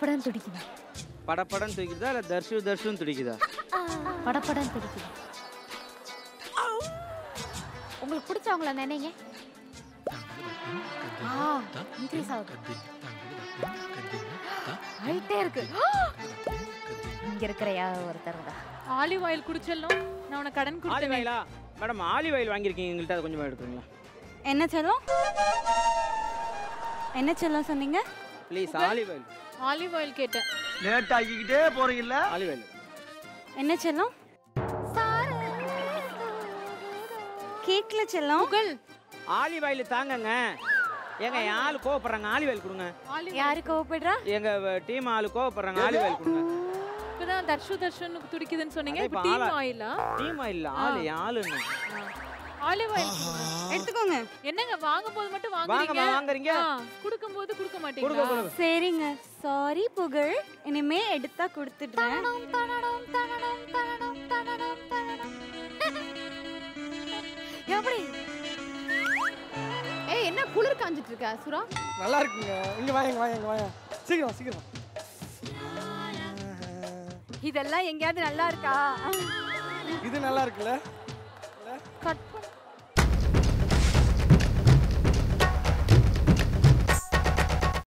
படபடன்னு துடிக்குது படப்படன்னு துடிக்குதா இல்லை தர்ஷு தர்ஷுன்னு துடிக்குதா படபடன்னு துடிக்குது உங்களுக்கு பிடிச்சவங்கள நினைங்க ஆ இன்க்ரீஸ் ஆகுது ஆயிட்டே இருக்கு இங்க இருக்கிற யாரோ ஒருத்தர் தான் ஆலிவ் ஆயில் குடிச்செல்லாம் நான் உனக்கு கடன் ஆலிவ் கொடுத்தேன் ஆயிலா மேடம் ஆலிவ் ஆயில் வாங்கியிருக்கீங்க எங்கள்கிட்ட அதை கொஞ்சமாக எடுத்துங்களா என்ன செல்லம் என்ன செல்லம் சொன்னீங்க please olive oil olive oil கேட்டேன் லேட் ஆக்கிக்கிட்டே போறீங்கல்ல ஆலிவ் ஆயில் என்ன செல்லம் கேக்ல செல்லம் புகழ் ஆலிவ் ஆயில் தாங்கங்க ஏங்க என் ஆள் கோவப்படுறாங்க ஆலிவ் ஆயில் கொடுங்க ஆலிவ் யாரு கோவப்படுறா எங்க டீம் ஆளு கோவப்படுறாங்க ஆலிவ் ஆயில் கொடுங்க இப்பதான் தர்ஷு தர்ஷன் துடிக்குதுன்னு சொன்னீங்க அதே இப்போ இப்ப டீம் ஆளா- ஆயிலா டீம் ஆயில் ஆளு என் ஆளுன்னு ஆலிவ் ஆயில் எடுத்துக்கோங்க என்னங்க வாங்கும் போது மட்டும் வாங்கம்மா வாங்குறீங்க வாங்குறீங்க கொடுக்கும் போது கொடுக்க கொடுங்க மாட்டீங்களா கொடுங்க சரிங்க சாரி புகழ் இனிமே எடுத்தா கொடுத்துடுறேன் எப்படி ஏய் என்ன குளிர் காஞ்சிட்டு இருக்க சுரா நல்லா இருக்குங்க இங்க வாங்க இங்க வாங்க இங்க வாங்க சீக்கிரம் சீக்கிரம் இதெல்லாம் எங்கேயாவது நல்லா இருக்கா இது நல்லா இருக்குல்ல கட்